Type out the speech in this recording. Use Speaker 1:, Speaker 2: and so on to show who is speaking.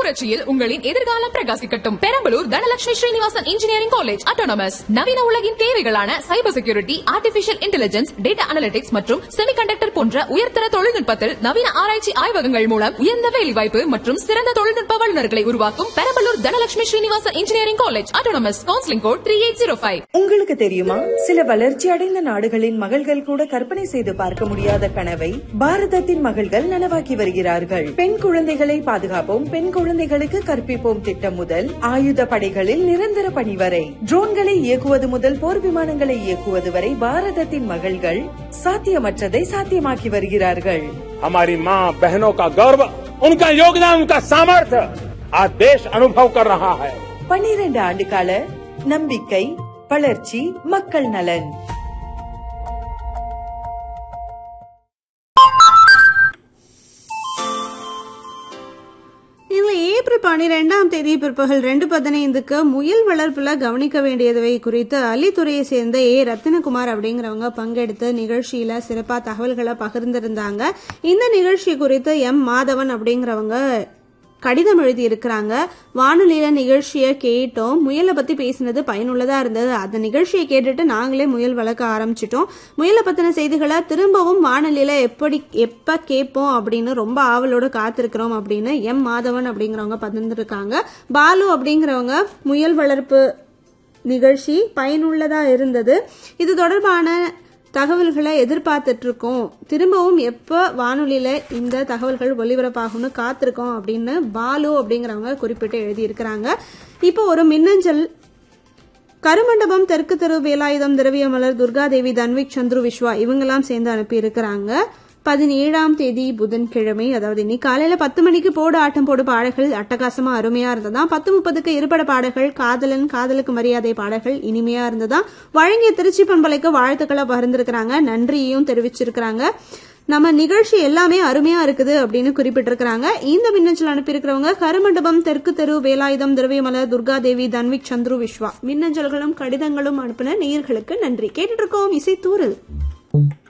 Speaker 1: புரட்சியில் உங்களின் எதிர்காலம் பிரகாசிக்கட்டும் Perambalur Dhanalakshmi Srinivasan engineering college autonomous நவீன உலகின் தேவைகளான cyber security artificial intelligence data analytics மற்றும் செமிகண்டக்டர் போன்ற உயர்தர தொழில்நுட்பத்தில் நவீன ஆராய்ச்சி ஆய்வகங்கள் மூலம் உயர்ந்த வேலைவாய்ப்பு மற்றும் சிறந்த தொழில்நுட்ப வல்லுநர்களை உருவாக்கும் Perambalur Dhanalakshmi Srinivasan engineering college autonomous counselling code three eight zero five
Speaker 2: உங்களுக்கு தெரியுமா சில வளர்ச்சி அடைந்த நாடுகளின் மகள்கள் கூட கற்பனை செய்து பார்க்க முடியாத கனவை பாரதத்தின் மகள்கள் நனவாக்கி வருகிறார்கள் பெண் குழந்தைகளை பாதுகாப்போம் பெண் குழந்தைகளுக்கு கற்பிப்போம் திட்டம் முதல் ஆயுத படைகளில் நிரந்தர பணி வரை ட்ரோன்களை இயக்குவது முதல் போர் விமானங்களை இயக்குவது வரை பாரதத்தின் மகள்கள் சாத்தியமற்றதை சாத்தியமாக்கி வருகிறார்கள்
Speaker 3: हमारी माँ बहनों का गौरव उनका योगदान उनका सामर्थ्य आज देश अनुभव कर रहा है
Speaker 2: பன்னிரண்டு ஆண்டு கால நம்பிக்கை வளர்ச்சி மக்கள் நலன்
Speaker 4: இந்த ஏப்ரல் பன்னிரெண்டாம் தேதி பிற்பகல் ரெண்டு பதினைந்துக்கு முயல் வளர்ப்புல கவனிக்க வேண்டியவை குறித்து அள்ளித்துறையை சேர்ந்த ஏ ரத்தினகுமார் அப்படிங்கிறவங்க பங்கெடுத்து நிகழ்ச்சியில சிறப்பா தகவல்களை பகிர்ந்திருந்தாங்க இந்த நிகழ்ச்சி குறித்து எம் மாதவன் அப்படிங்கிறவங்க கடிதம் எழுதி இருக்கிறாங்க வானொலியில நிகழ்ச்சியை கேட்டோம் முயலை பத்தி பேசினது பயனுள்ளதா இருந்தது அந்த நிகழ்ச்சியை கேட்டுட்டு நாங்களே முயல் வளர்க்க ஆரம்பிச்சிட்டோம் முயலை பத்தின செய்திகளை திரும்பவும் வானொலியில எப்படி எப்ப கேட்போம் அப்படின்னு ரொம்ப ஆவலோட காத்திருக்கிறோம் அப்படின்னு எம் மாதவன் அப்படிங்கிறவங்க பகிர்ந்துருக்காங்க பாலு அப்படிங்கிறவங்க முயல் வளர்ப்பு நிகழ்ச்சி பயனுள்ளதா இருந்தது இது தொடர்பான தகவல்களை எதிர்பார்த்துட்டு இருக்கோம் திரும்பவும் எப்போ வானொலியில இந்த தகவல்கள் ஒலிபரப்பாகும்னு காத்திருக்கோம் அப்படின்னு பாலு அப்படிங்கிறவங்க குறிப்பிட்டு எழுதியிருக்கிறாங்க இப்போ ஒரு மின்னஞ்சல் கருமண்டபம் தெற்கு தெரு வேலாயுதம் திரவியமலர் துர்காதேவி தன்விக் சந்துரு விஸ்வா இவங்கெல்லாம் சேர்ந்து அனுப்பியிருக்கிறாங்க பதினேழாம் தேதி புதன்கிழமை அதாவது இன்னைக்கு காலையில பத்து மணிக்கு போடு ஆட்டம் போடு பாடல்கள் அட்டகாசமா அருமையா இருந்ததா பத்து முப்பதுக்கு இருபட பாடல்கள் காதலன் காதலுக்கு மரியாதை பாடல்கள் இனிமையா இருந்ததா வழங்கிய திருச்சி பண்பலைக்கு வாழ்த்துக்களை பகிர்ந்திருக்கிறாங்க நன்றியையும் தெரிவிச்சிருக்கிறாங்க நம்ம நிகழ்ச்சி எல்லாமே அருமையா இருக்குது அப்படின்னு குறிப்பிட்டிருக்கிறாங்க இந்த மின்னஞ்சல் அனுப்பியிருக்கிறவங்க கருமண்டபம் தெற்கு தெரு வேலாயுதம் திரவியமலர் துர்காதேவி தன்விக் சந்துரு விஸ்வா மின்னஞ்சல்களும் கடிதங்களும் அனுப்பின நேயர்களுக்கு நன்றி கேட்டுட்டு இருக்கோம் இசை தூரல்